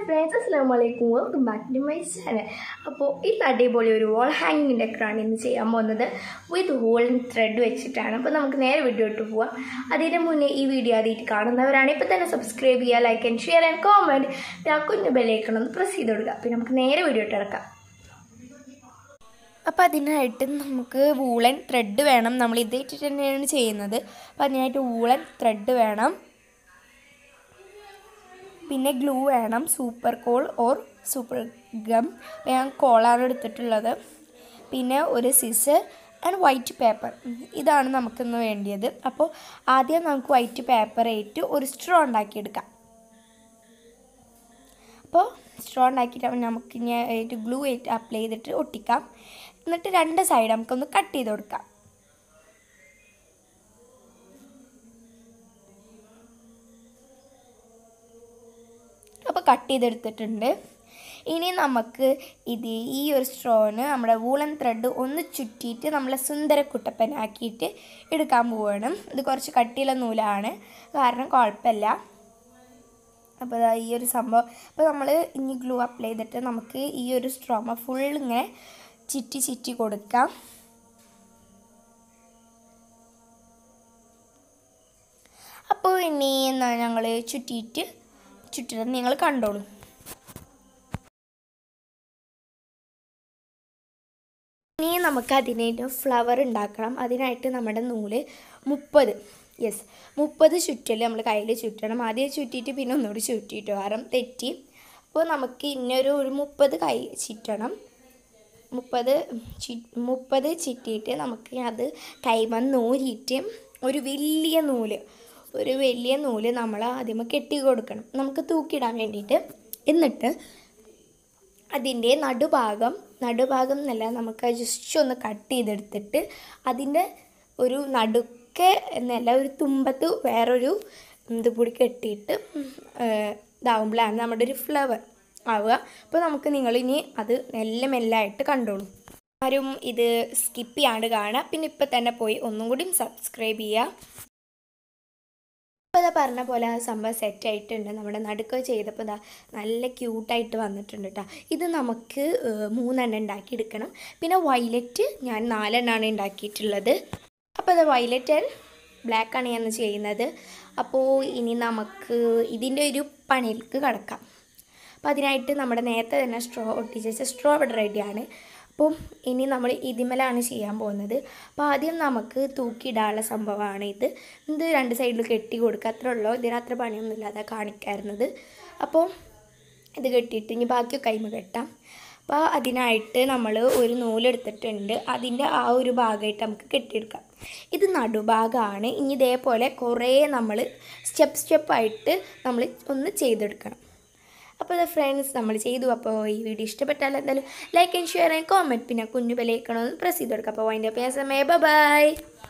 friends അസ്സാം വലൈക്കും welcome back to my channel അപ്പോൾ ഇന്ന് അടിപൊളി ഒരു വാൾ ഹാങ്ങിങ്ങിൻ്റെ ഒക്കെയാണ് ഇന്ന് ചെയ്യാൻ പോകുന്നത് വിത്ത് വോളിൻ ത്രെഡ് വെച്ചിട്ടാണ് അപ്പോൾ നമുക്ക് നേരെ വീഡിയോ ഇട്ട് പോവാം അതിന് മുന്നേ ഈ വീഡിയോ ആദ്യമായിട്ട് കാണുന്നവരാണ് ഇപ്പോൾ തന്നെ സബ്സ്ക്രൈബ് ചെയ്യുക like and share and comment പിന്നെ ആ കുഞ്ഞു ബെല്ലൈക്കണം ഒന്ന് പ്രസ് ചെയ്ത് കൊടുക്കുക പിന്നെ നമുക്ക് നേരെ വീഡിയോ ഇട്ട് ഇറക്കാം അപ്പോൾ അതിനായിട്ട് നമുക്ക് വൂളൻ ത്രെഡ് വേണം നമ്മൾ ഇത് ഇട്ടിട്ട് തന്നെയാണ് ചെയ്യുന്നത് അപ്പോൾ അതിനായിട്ട് വൂളൻ ത്രെഡ് വേണം പിന്നെ ഗ്ലൂ വേണം സൂപ്പർ കോൾ ഓർ സൂപ്പർ ഗം ഞാൻ കോളാണ് എടുത്തിട്ടുള്ളത് പിന്നെ ഒരു സിസർ ആൻഡ് വൈറ്റ് പേപ്പർ ഇതാണ് നമുക്കിന്ന് വേണ്ടിയത് അപ്പോൾ ആദ്യം നമുക്ക് വൈറ്റ് പേപ്പർ ആയിട്ട് ഒരു സ്ട്രോ ഉണ്ടാക്കിയെടുക്കാം അപ്പോൾ സ്ട്രോ ഉണ്ടാക്കിയിട്ട് നമുക്ക് ഇനി ഗ്ലൂ ആയിട്ട് അപ്ലൈ ചെയ്തിട്ട് ഒട്ടിക്കാം എന്നിട്ട് രണ്ട് സൈഡ് നമുക്കൊന്ന് കട്ട് ചെയ്ത് കൊടുക്കാം അപ്പോൾ കട്ട് ചെയ്തെടുത്തിട്ടുണ്ട് ഇനി നമുക്ക് ഇത് ഈ ഒരു സ്ട്രോന് നമ്മുടെ വൂളൻ ത്രെഡ് ഒന്ന് ചുറ്റിയിട്ട് നമ്മളെ സുന്ദര കുട്ടപ്പനാക്കിയിട്ട് എടുക്കാൻ പോവുകയാണ് ഇത് കുറച്ച് കട്ടിയുള്ള നൂലാണ് കാരണം കുഴപ്പമില്ല അപ്പോൾ ഇതാ ഈ ഒരു സംഭവം അപ്പോൾ നമ്മൾ ഇനി ഗ്ലൂ അപ്ലൈ ചെയ്തിട്ട് നമുക്ക് ഈ ഒരു സ്ട്രോമ ഫുൾ ഇങ്ങനെ ചിറ്റി ചിറ്റി കൊടുക്കാം അപ്പോൾ ഇനി എന്നാ ഞങ്ങൾ ചുറ്റിയിട്ട് ചുറ്റിട്ട് നിങ്ങൾ കണ്ടോളൂ ഇനി നമുക്ക് അതിനായിട്ട് ഫ്ലവർ ഉണ്ടാക്കണം അതിനായിട്ട് നമ്മുടെ നൂല് മുപ്പത് യെസ് മുപ്പത് ചുറ്റൽ നമ്മൾ കയ്യിൽ ചുറ്റണം ആദ്യം ചുറ്റിയിട്ട് പിന്നെ ഒന്നുകൂടി ചുറ്റിയിട്ട് കാരണം തെറ്റി അപ്പോൾ നമുക്ക് ഇന്നൊരു ഒരു മുപ്പത് കൈ ചുറ്റണം മുപ്പത് ചി മുപ്പത് ചിറ്റിയിട്ട് നമുക്ക് അത് കൈമന്ന് നൂരിയിട്ട് ഒരു വലിയ നൂല് ഒരു വലിയ നൂല് നമ്മൾ ആദ്യമേ കെട്ടി കൊടുക്കണം നമുക്ക് തൂക്കിയിടാൻ വേണ്ടിയിട്ട് എന്നിട്ട് അതിൻ്റെ നടുഭാഗം നടുഭാഗം എന്നല്ല നമുക്ക് ജസ്റ്റ് ഒന്ന് കട്ട് ചെയ്തെടുത്തിട്ട് അതിൻ്റെ ഒരു നടുക്കെ എന്നല്ല ഒരു തുമ്പത്ത് വേറൊരു ഇത് കൂടി കെട്ടിയിട്ട് ഇതാവുമ്പോഴാണ് നമ്മുടെ ഒരു ഫ്ലവർ ആവുക അപ്പോൾ നമുക്ക് നിങ്ങളിനി അത് മെല്ലെ മെല്ലായിട്ട് കണ്ടോളൂ ആരും ഇത് സ്കിപ്പ് ചെയ്യാണ്ട് കാണുക പിന്നെ ഇപ്പം തന്നെ പോയി ഒന്നും കൂടി സബ്സ്ക്രൈബ് ചെയ്യുക അപ്പോൾ ഇതാ പറഞ്ഞ പോലെ ആ സംഭവം സെറ്റ് ആയിട്ടുണ്ട് നമ്മുടെ നടുക്ക ചെയ്തപ്പോൾ ഇതാ നല്ല ക്യൂട്ടായിട്ട് വന്നിട്ടുണ്ട് കേട്ടോ ഇത് നമുക്ക് മൂന്നെണ്ണം ഉണ്ടാക്കി എടുക്കണം പിന്നെ വയലറ്റ് ഞാൻ നാലെണ്ണമാണ് ഉണ്ടാക്കിയിട്ടുള്ളത് അപ്പോൾ ഇത് വയലറ്റ് ആൻഡ് ബ്ലാക്കാണ് ഞാൻ ചെയ്യുന്നത് അപ്പോൾ ഇനി നമുക്ക് ഇതിൻ്റെ ഒരു പണിയിലേക്ക് കടക്കാം അപ്പോൾ അതിനായിട്ട് നമ്മുടെ നേരത്തെ തന്നെ സ്ട്രോ ഒട്ടിച്ച സ്ട്രോ ഇവിടെ റെഡിയാണ് അപ്പം ഇനി നമ്മൾ ഇതിമലാണ് ചെയ്യാൻ പോകുന്നത് അപ്പോൾ ആദ്യം നമുക്ക് തൂക്കിയിടാനുള്ള സംഭവമാണ് ഇത് ഇത് രണ്ട് സൈഡിൽ കെട്ടി കൊടുക്കുക അത്രേ ഉള്ളൂ ഇതിന് അത്ര പണിയൊന്നുമില്ല അതാ കാണിക്കാറുന്നത് അപ്പോൾ ഇത് കെട്ടിയിട്ട് ഇനി ബാക്കി കൈമ കെട്ടാം അപ്പോൾ അതിനായിട്ട് നമ്മൾ ഒരു നൂലെടുത്തിട്ടുണ്ട് അതിൻ്റെ ആ ഒരു ഭാഗമായിട്ട് നമുക്ക് കെട്ടിയെടുക്കാം ഇത് നടുഭാഗമാണ് ഇനി ഇതേപോലെ കുറേ നമ്മൾ സ്റ്റെപ്പ് സ്റ്റെപ്പായിട്ട് നമ്മൾ ഒന്ന് ചെയ്തെടുക്കണം അപ്പോൾ അത് ഫ്രണ്ട്സ് നമ്മൾ ചെയ്തു അപ്പോൾ ഈ വീഡിയോ ഇഷ്ടപ്പെട്ടാൽ എന്തായാലും like and share and comment പിന്നെ കുഞ്ഞു ബെലൈക്കണമെന്ന് പ്രസ് ചെയ്ത് കൊടുക്കുക അപ്പോൾ അതിൻ്റെ പേര് സമയം ബൈ